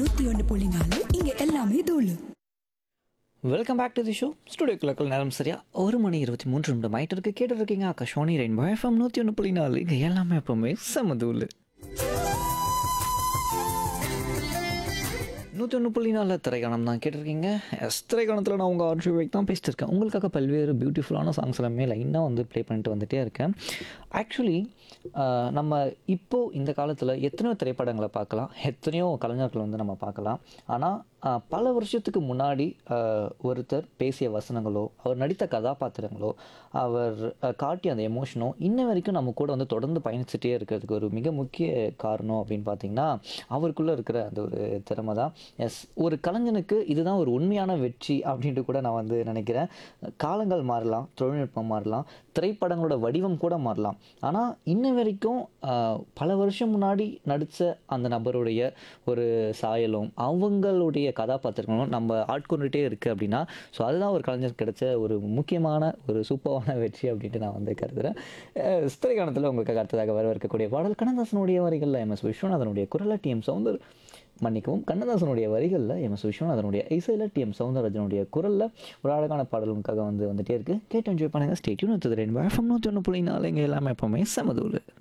நூத்தி ஒன்று புள்ளி நாலு இங்க எல்லாமே தூளு welcome back to the show studio கிளக்கில் நேரம் சரியா ஒரு மணி இருபத்தி மூன்று நிமிடம் ஆயிட்டு இருக்கு கேட்டு இருக்கீங்க ஆகாஷவாணி ரெயின்போ எஃப்எம் நூற்றி ஒன்று புள்ளி நாலு இங்கே எல்லாமே எப்பவுமே செமதூள் நூற்றி ஒன்று புள்ளி நாலில் திரைக்காணம் தான் கேட்டிருக்கீங்க எஸ் திரைக்காணத்தில் நான் உங்கள் ஆர்ஜி வைக் தான் பேசிட்டு இருக்கேன் உங்களுக்காக பல்வேறு பியூட்டிஃபுல்லான சாங்ஸ் எல்லாமே லைனாக வந்து ப்ளே பண்ணிட்டு வந்துகிட்டே இருக்கேன் ஆக்சுவலி நம்ம இப்போது இந்த காலத்தில் எத்தனையோ திரைப்படங்களை பார்க்கலாம் எத்தனையோ கலைஞர்கள் வந்து நம்ம பார்க்கலாம் ஆனால் ஆஹ் பல வருஷத்துக்கு முன்னாடி ஆஹ் ஒருத்தர் பேசிய வசனங்களோ அவர் நடித்த கதாபாத்திரங்களோ அவர் ஆஹ் காட்டிய அந்த எமோஷனோ இன்ன வரைக்கும் நம்ம கூட வந்து தொடர்ந்து பயணிச்சுட்டே இருக்கிறதுக்கு ஒரு மிக முக்கிய காரணம் அப்படின்னு பார்த்தீங்கன்னா அவருக்குள்ளே இருக்கிற அந்த ஒரு திறமை தான் எஸ் ஒரு கலைஞனுக்கு இதுதான் ஒரு உண்மையான வெற்றி அப்படின்ட்டு கூட நான் வந்து நினைக்கிறேன் காலங்கள் மாறலாம் தொழில்நுட்பம் மாறலாம் திரைப்படங்களோட வடிவம் கூட மாறலாம் ஆனால் இன்ன வரைக்கும் ஆஹ் பல வருஷம் முன்னாடி நடித்த அந்த நபருடைய ஒரு சாயலும் அவங்களுடைய கதாபாத்திரங்களும் நம்ம ஆட்கொண்டுட்டே இருக்குது அப்படின்னா ஸோ அதுதான் ஒரு கலைஞர் கிடைச்ச ஒரு முக்கியமான ஒரு சூப்பரான வெற்றி அப்படின்ட்டு நான் வந்து கருதுகிறேன் அஹ் திரைக்காணத்தில் உங்களுக்கு அடுத்ததாக வரவிருக்கக்கூடிய பாடல் கண்ணதாசனுடைய வரிகளில் எம் எஸ் விஸ்வநாதனுடைய குரலில் டிஎம் சவுந்தர் மன்னிக்கவும் கண்ணதாசனுடைய வரிகளில் எம் எஸ் விஸ்வநாதனுடைய இசையில் டிஎம் சவுந்தரராஜனுடைய குரலில் ஒரு அழகான பாடலுக்காக வந்து வந்துட்டே இருக்குது கேட்டு என்ஜாய் பண்ணுங்கள் ஸ்டேட்யூன் எடுத்தது ரெண்டு எஃப்எம் நூற்றி ஒன்று புள்ளி நாலு இங்கே எல்லாமே எப்போவுமே செமதூள்